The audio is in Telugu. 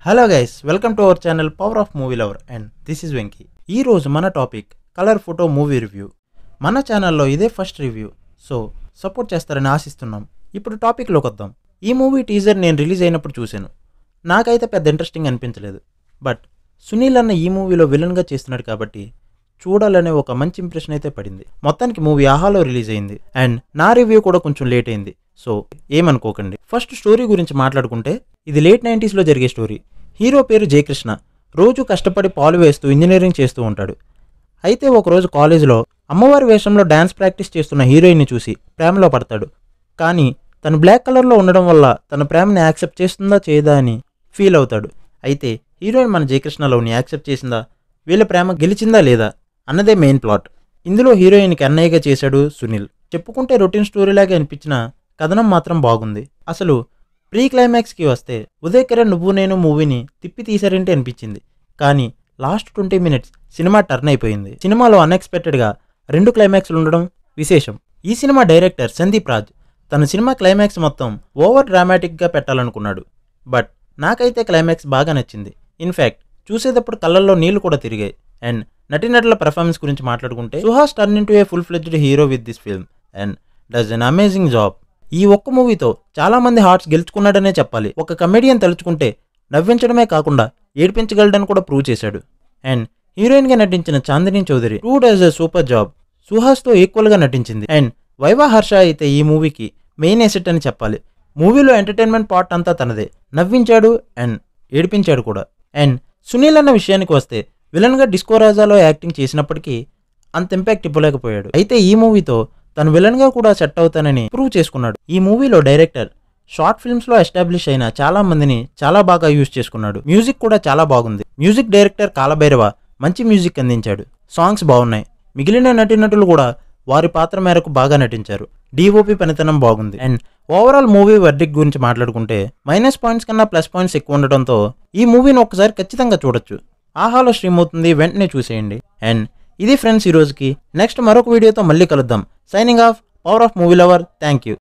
hello guys welcome to our channel power of movie lover and this is Venky ఈ రోజు మన topic colour photo movie review మన ఛానల్లో ఇదే ఫస్ట్ రివ్యూ సో సపోర్ట్ చేస్తారని ఆశిస్తున్నాం ఇప్పుడు టాపిక్లోకి వద్దాం ఈ మూవీ టీజర్ నేను రిలీజ్ అయినప్పుడు చూశాను నాకైతే పెద్ద ఇంట్రెస్టింగ్ అనిపించలేదు బట్ సునీల్ అన్న ఈ మూవీలో విలన్గా చేస్తున్నాడు కాబట్టి చూడాలనే ఒక మంచి ఇంప్రెషన్ అయితే పడింది మొత్తానికి మూవీ ఆహాలో రిలీజ్ అయింది అండ్ నా రివ్యూ కూడా కొంచెం లేట్ అయింది సో ఏమనుకోకండి ఫస్ట్ స్టోరీ గురించి మాట్లాడుకుంటే ఇది లేట్ నైంటీస్లో జరిగే స్టోరీ హీరో పేరు జయకృష్ణ రోజు కష్టపడి పాలు వేస్తూ ఇంజనీరింగ్ చేస్తూ ఉంటాడు అయితే ఒకరోజు కాలేజీలో అమ్మవారి వేషంలో డ్యాన్స్ ప్రాక్టీస్ చేస్తున్న హీరోయిన్ని చూసి ప్రేమలో పడతాడు కానీ తను బ్లాక్ కలర్లో ఉండడం వల్ల తన ప్రేమని యాక్సెప్ట్ చేస్తుందా చేయదా అని ఫీల్ అవుతాడు అయితే హీరోయిన్ మన జయకృష్ణ లవ్ని యాక్సెప్ట్ చేసిందా వీళ్ళ ప్రేమ గెలిచిందా లేదా అన్నదే మెయిన్ ప్లాట్ ఇందులో హీరోయిన్కి అన్నయ్యగా చేశాడు సునీల్ చెప్పుకుంటే రొటీన్ స్టోరీలాగే అనిపించిన కథనం మాత్రం బాగుంది అసలు ప్రీ క్లైమాక్స్కి వస్తే ఉదయ్ కిరణ్ నువ్వు నేను మూవీని తిప్పి తీశారంటే అనిపించింది కానీ లాస్ట్ ట్వంటీ మినిట్స్ సినిమా టర్న్ అయిపోయింది సినిమాలో అన్ఎక్స్పెక్టెడ్గా రెండు క్లైమాక్స్లు ఉండడం విశేషం ఈ సినిమా డైరెక్టర్ సందీప్ రాజ్ తన సినిమా క్లైమాక్స్ మొత్తం ఓవర్ డ్రామాటిక్గా పెట్టాలనుకున్నాడు బట్ నాకైతే క్లైమాక్స్ బాగా నచ్చింది ఇన్ఫ్యాక్ట్ చూసేటప్పుడు కళ్ళల్లో నీళ్లు కూడా తిరిగాయి అండ్ నటీనటుల పెర్ఫార్మెన్స్ గురించి మాట్లాడుకుంటే Suhas turn into a full fledged hero with this film and does an amazing job ఈ ఒక్క మూవీతో చాలా మంది హార్ట్స్ గెలుచుకున్నాడనే చెప్పాలి ఒక కమెడియన్ తలుచుకుంటే నవ్వించడమే కాకుండా ఏడిపించగలడని కూడా ప్రూవ్ చేశాడు అండ్ హీరోయిన్గా నటించిన Chandini Chowdary too does a super job సుహాస్తో ఈక్వల్గా నటించింది అండ్ వైవా హర్ష అయితే ఈ మూవీకి మెయిన్ ఎసెట్ అని చెప్పాలి మూవీలో ఎంటర్టైన్మెంట్ పార్ట్ అంతా తనదే నవ్వించాడు అండ్ ఏడిపించాడు కూడా అండ్ సునీల్ అన్న విషయానికి వస్తే విలన్గా డిస్కో రాజాలో యాక్టింగ్ చేసినప్పటికీ అంత ఇంపాక్ట్ ఇవ్వలేకపోయాడు అయితే ఈ మూవీతో తను విలన్గా కూడా సెట్ అవుతానని ప్రూవ్ చేసుకున్నాడు ఈ మూవీలో డైరెక్టర్ షార్ట్ ఫిల్మ్స్లో ఎస్టాబ్లిష్ అయిన చాలా మందిని చాలా బాగా యూజ్ చేసుకున్నాడు మ్యూజిక్ కూడా చాలా బాగుంది మ్యూజిక్ డైరెక్టర్ కాలభైరవ మంచి మ్యూజిక్ అందించాడు సాంగ్స్ బాగున్నాయి మిగిలిన నటీనటులు కూడా వారి పాత్ర మేరకు బాగా నటించారు డిఓపి పనితనం బాగుంది అండ్ ఓవరాల్ మూవీ వర్డిక్ గురించి మాట్లాడుకుంటే మైనస్ పాయింట్స్ కన్నా ప్లస్ పాయింట్స్ ఎక్కువ ఉండడంతో ఈ మూవీని ఒకసారి ఖచ్చితంగా చూడొచ్చు ఆహాలో స్ట్రీమ్ అవుతుంది వెంటనే చూసేయండి అండ్ ఇది ఫ్రెండ్స్ ఈ రోజుకి నెక్స్ట్ మరొక వీడియోతో మళ్ళీ కలుద్దాం signing off power of movie lover thank you